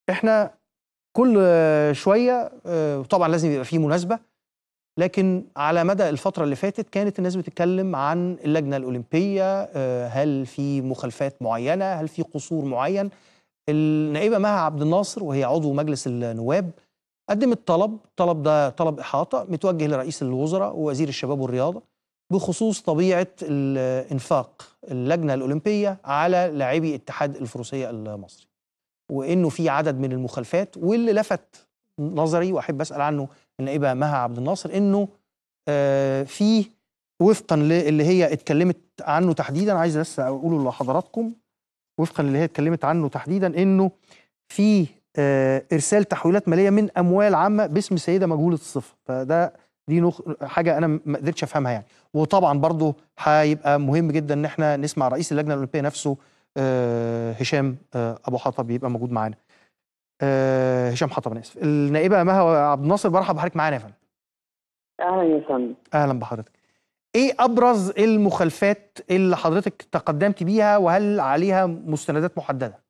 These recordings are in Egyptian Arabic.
احنا كل شويه آه، طبعا لازم يبقى فيه مناسبه لكن على مدى الفتره اللي فاتت كانت الناس بتتكلم عن اللجنه الاولمبيه آه، هل في مخالفات معينه هل في قصور معين النائبه مها عبد الناصر وهي عضو مجلس النواب قدمت طلب طلب ده طلب احاطه متوجه لرئيس الوزراء ووزير الشباب والرياضه بخصوص طبيعه الانفاق اللجنه الاولمبيه على لاعبي اتحاد الفروسيه المصري وانه في عدد من المخالفات واللي لفت نظري واحب اسال عنه النائبه مها عبد الناصر انه آه في وفقا اللي هي اتكلمت عنه تحديدا عايز بس اقوله لحضراتكم وفقا اللي هي اتكلمت عنه تحديدا انه في آه ارسال تحويلات ماليه من اموال عامه باسم سيده مجهوله الصفه فده دي نخ... حاجه انا ما قدرتش افهمها يعني وطبعا برضه هيبقى مهم جدا ان احنا نسمع رئيس اللجنه الاولمبيه نفسه آه هشام آه ابو حطب يبقى موجود معانا آه هشام حطب انا اسف النائبه مها عبد الناصر برحب بحضرتك معانا يا فندم اهلا يا فندم اهلا بحضرتك ايه ابرز المخالفات اللي حضرتك تقدمت بيها وهل عليها مستندات محدده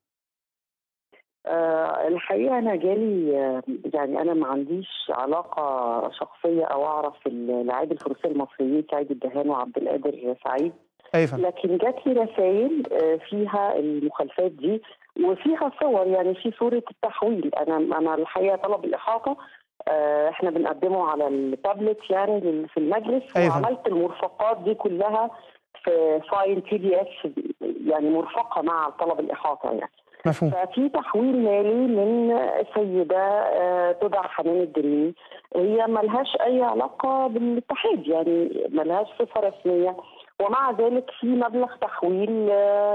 أه الحقيقه انا جالي يعني انا ما عنديش علاقه شخصيه او اعرف اللاعبي الفروسيه المصريين سعيد الدهان وعبد القادر سعيد أيوة. لكن جات لي رسائل فيها المخالفات دي وفيها صور يعني في صوره التحويل انا انا الحقيقه طلب الاحاطه احنا بنقدمه على التابلت يعني في المجلس أيوة. وعملت المرفقات دي كلها في فايل بي دي اف يعني مرفقه مع طلب الاحاطه يعني مفهوم ففي تحويل مالي من سيده تدعى حنان الدريمي هي ملهاش اي علاقه بالاتحاد يعني ملهاش صفه رسميه ومع ذلك في مبلغ تحويل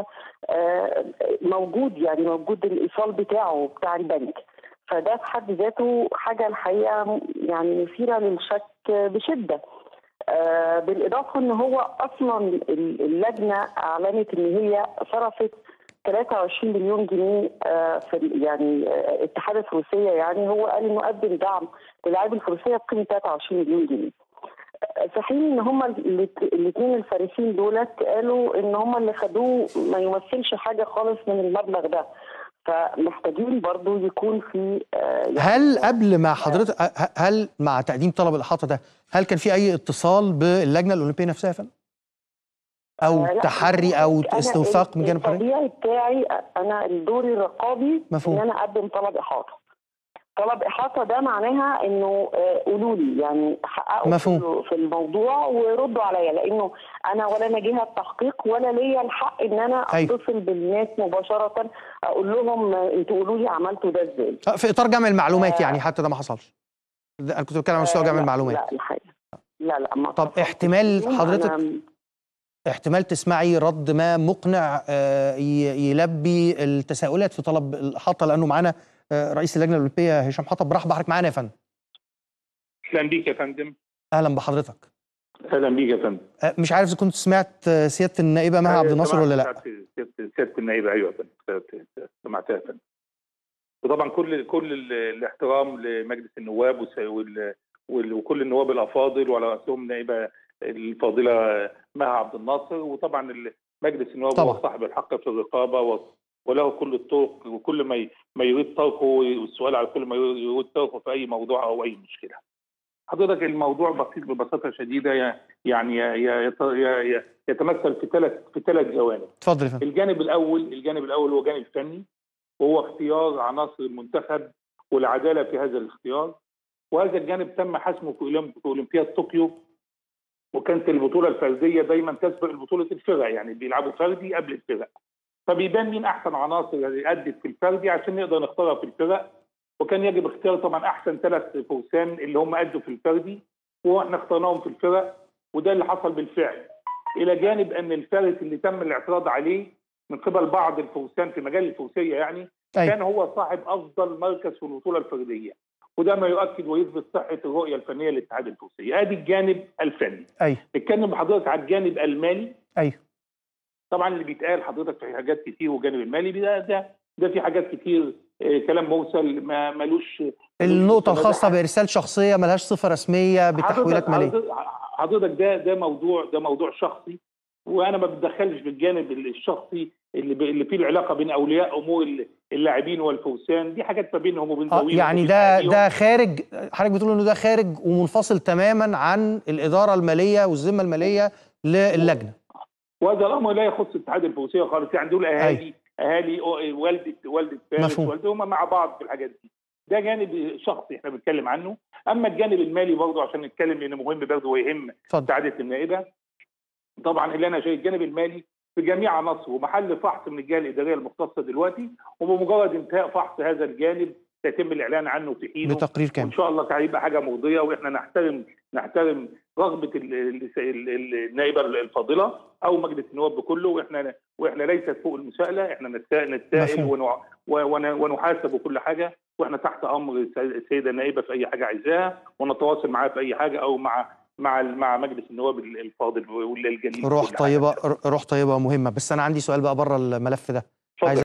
موجود يعني موجود الايصال بتاعه بتاع البنك فده في حد ذاته حاجه الحقيقه يعني مثيره للشك بشده بالاضافه ان هو اصلا اللجنه اعلنت ان هي صرفت 23 مليون جنيه في يعني اتحاد الفروسيه يعني هو قال انه قدم دعم للاعبي الفروسيه بقيمه 23 مليون جنيه. في حين ان هم الاثنين الفارسين دولت قالوا ان هم اللي خدوه ما يمثلش حاجه خالص من المبلغ ده. فمحتاجين برضو يكون في يعني هل قبل ما حضرتك هل مع تقديم طلب الاحاطه ده هل كان في اي اتصال باللجنه الاولمبيه نفسها يا فندم؟ او آه تحري او استوثاق من جانب حضرتك؟ الطبيعي بتاعي انا الدور الرقابي مفهوم. ان انا اقدم طلب احاطه طلب احاطه ده معناها انه قولوا لي يعني حققوا مفهوم. في الموضوع وردوا عليا لانه انا ولا انا جهه تحقيق ولا ليا الحق ان انا أيوة. اتصل بالناس مباشره اقول لهم انتوا قولوا لي عملتوا ده ازاي في اطار جمع المعلومات آه. يعني حتى ده ما حصلش ده انا كنت بتكلم عن مستوى آه جمع لا المعلومات لا الحقيقه لا لا ما طب اتصلتش احتمال بيهم. حضرتك أنا- احتمال تسمعي رد ما مقنع آه، ي- يلبي التساؤلات في طلب الاحاطه لانه معانا آه، رئيس اللجنه الاولمبيه هشام حطب برحب بحضرتك معانا يا فندم اهلا بيك يا فندم اهلا بحضرتك اهلا بيك يا فندم آه، مش عارف اذا كنت سمعت آه، سياده النائبه مها عبد الناصر ولا لا سمعت سيادة- سياده النائبه ايوه يا فندم سمعت- سمعتها يا فندم وطبعا كل كل ال- الاحترام لمجلس النواب والس- وال- وال- وكل النواب الافاضل وعلى راسهم النائبه الفاضله مها عبد الناصر وطبعا ال- مجلس النواب طبعا. هو صاحب الحق في الرقابه و- وله كل الطرق وكل ما ي- ما يريد طرحه والسؤال على كل ما يريد طرحه في اي موضوع او اي مشكله. حضرتك الموضوع بسيط ببساطه شديده ي- يعني ي- ي- يت- ي- ي- يتمثل في ثلاث في ثلاث جوانب. اتفضل يا فندم الجانب الاول الجانب الاول هو جانب فني وهو اختيار عناصر المنتخب والعداله في هذا الاختيار وهذا الجانب تم حسمه في أولمب- في اولمبياد طوكيو وكانت البطوله الفرديه دايما تسبق بطوله الفرق يعني بيلعبوا فردي قبل الفرق فبيبان مين احسن عناصر اللي ادت في الفردي عشان نقدر نختارها في الفرق وكان يجب اختيار طبعا احسن ثلاث فرسان اللي هم ادوا في الفردي واحنا اخترناهم في الفرق وده اللي حصل بالفعل الى جانب ان الفارس اللي تم الاعتراض عليه من قبل بعض الفرسان في مجال الفروسيه يعني أيوة. كان هو صاحب افضل مركز في البطوله الفرديه وده ما يؤكد ويثبت صحه الرؤيه الفنيه للاتحاد الفروسيه ادي الجانب الفني ايوه نتكلم بحضرتك على الجانب المالي ايوه طبعا اللي بيتقال حضرتك في حاجات كتير والجانب المالي ده ده ده في حاجات كتير آه، كلام مرسل ما ملوش النقطه ملوش الخاصه مدى. بارسال شخصيه ملهاش صفه رسميه بتحويلات حضرتك- ماليه حضرتك- حضرتك ده ده موضوع ده موضوع شخصي وانا ما بتدخلش في الجانب الشخصي اللي ب- اللي فيه العلاقه بين اولياء امور ال- اللاعبين والفوسان دي حاجات ما بينهم وبين آه ذويهم يعني وبين ده أهاليهم. ده خارج حضرتك بتقول انه ده خارج ومنفصل تماما عن الاداره الماليه والذمه الماليه للجنه وهذا الامر لا يخص اتحاد الفوسيه خالص يعني دول اهالي اهالي أو- والده والده فارس مفهوم. والده هم مع بعض في الحاجات دي ده جانب شخصي احنا بنتكلم عنه اما الجانب المالي برضه عشان نتكلم لانه مهم برضه ويهم اتفضل سعاده النائبه طبعا اللي انا شايف الجانب المالي في جميع عناصره ومحل فحص من الجهه الاداريه المختصه دلوقتي وبمجرد انتهاء فحص هذا الجانب سيتم الاعلان عنه في حينه بتقرير كامل وان شاء الله هيبقى حاجه مرضيه واحنا نحترم نحترم رغبه ال- ال- ال- ال- النائبه الفاضله او مجلس النواب بكله واحنا واحنا ليست فوق المساءله احنا نتسا- نتسائل مفهوم. ونع- ون- ونحاسب وكل حاجه واحنا تحت امر السي- السيده النائبه في اي حاجه عايزاها ونتواصل معاها في اي حاجه او مع مع مع مجلس النواب الفاضل والجليل روح وكل حاجة. طيبه روح طيبه مهمه بس انا عندي سؤال بقى بره الملف ده اتفضل. عايز